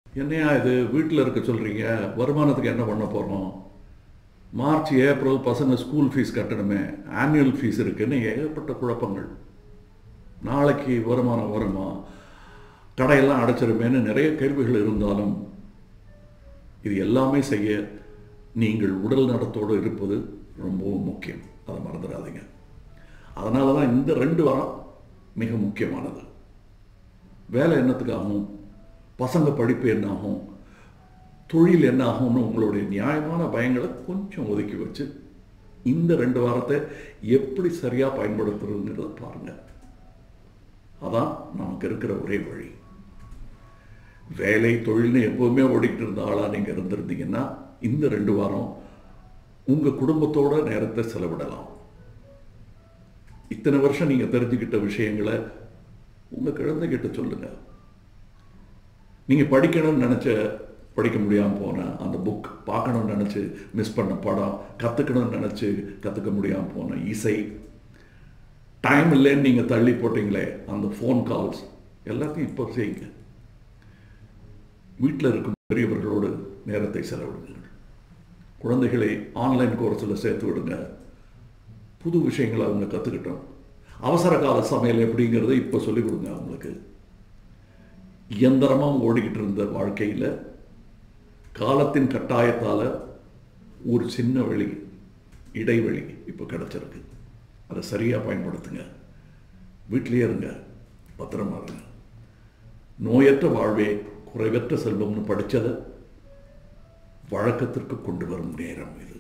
என்னையா இது வீட்டில் இருக்க சொல்கிறீங்க வருமானத்துக்கு என்ன பண்ண போகிறோம் மார்ச் ஏப்ரல் பசங்க ஸ்கூல் ஃபீஸ் கட்டணுமே ஆனுவல் ஃபீஸ் இருக்குன்னு ஏகப்பட்ட குழப்பங்கள் நாளைக்கு வருமானம் வருமா கடையெல்லாம் அடைச்சிருமேன்னு நிறைய கேள்விகள் இருந்தாலும் இது எல்லாமே செய்ய நீங்கள் உடல் நலத்தோடு இருப்பது ரொம்பவும் முக்கியம் அதை மறந்துடாதீங்க அதனால தான் இந்த ரெண்டு வாரம் மிக முக்கியமானது வேலை என்னத்துக்காகும் பசங்க படிப்பு என்னாகும் தொழில் என்ன ஆகும்னு உங்களுடைய நியாயமான பயங்களை கொஞ்சம் ஒதுக்கி வச்சு இந்த ரெண்டு வாரத்தை எப்படி சரியாக பயன்படுத்துறதுங்கிறத பாருங்க அதான் நமக்கு இருக்கிற ஒரே வழி வேலை தொழில்னு எப்போவுமே ஓடிக்கிட்டு இருந்த ஆளாக நீங்கள் இருந்திருந்தீங்கன்னா இந்த ரெண்டு வாரம் உங்கள் குடும்பத்தோட நேரத்தை செலவிடலாம் இத்தனை வருஷம் நீங்கள் தெரிஞ்சுக்கிட்ட விஷயங்களை உங்கள் குழந்தைகிட்ட சொல்லுங்கள் நீங்கள் படிக்கணும்னு நினச்ச படிக்க முடியாமல் போன அந்த புக் பார்க்கணும்னு நினச்சி மிஸ் பண்ண படம் கற்றுக்கணும்னு நினச்சி கற்றுக்க முடியாமல் போன இசை டைம் இல்லைன்னு நீங்கள் தள்ளி போட்டீங்களே அந்த ஃபோன் கால்ஸ் எல்லாத்தையும் இப்போ செய்யுங்க வீட்டில் இருக்கும் பெரியவர்களோடு நேரத்தை செலவிடுங்கள் குழந்தைகளை ஆன்லைன் கோர்ஸில் சேர்த்து விடுங்க புது விஷயங்களை அவங்க கற்றுக்கிட்டோம் அவசர கால சமையல் எப்படிங்கிறத இப்போ சொல்லிக் கொடுங்க அவங்களுக்கு இயந்திரமாக ஓடிக்கிட்டு இருந்த வாழ்க்கையில் காலத்தின் கட்டாயத்தால் ஒரு சின்ன வழி இடைவெளி இப்போ கிடச்சிருக்கு அதை சரியாக பயன்படுத்துங்க வீட்டிலேயே இருங்க பத்திரமா இருங்க நோயற்ற வாழ்வே குறைவற்ற செல்வம்னு படித்ததை வழக்கத்திற்கு கொண்டு வரும் நேரம் இது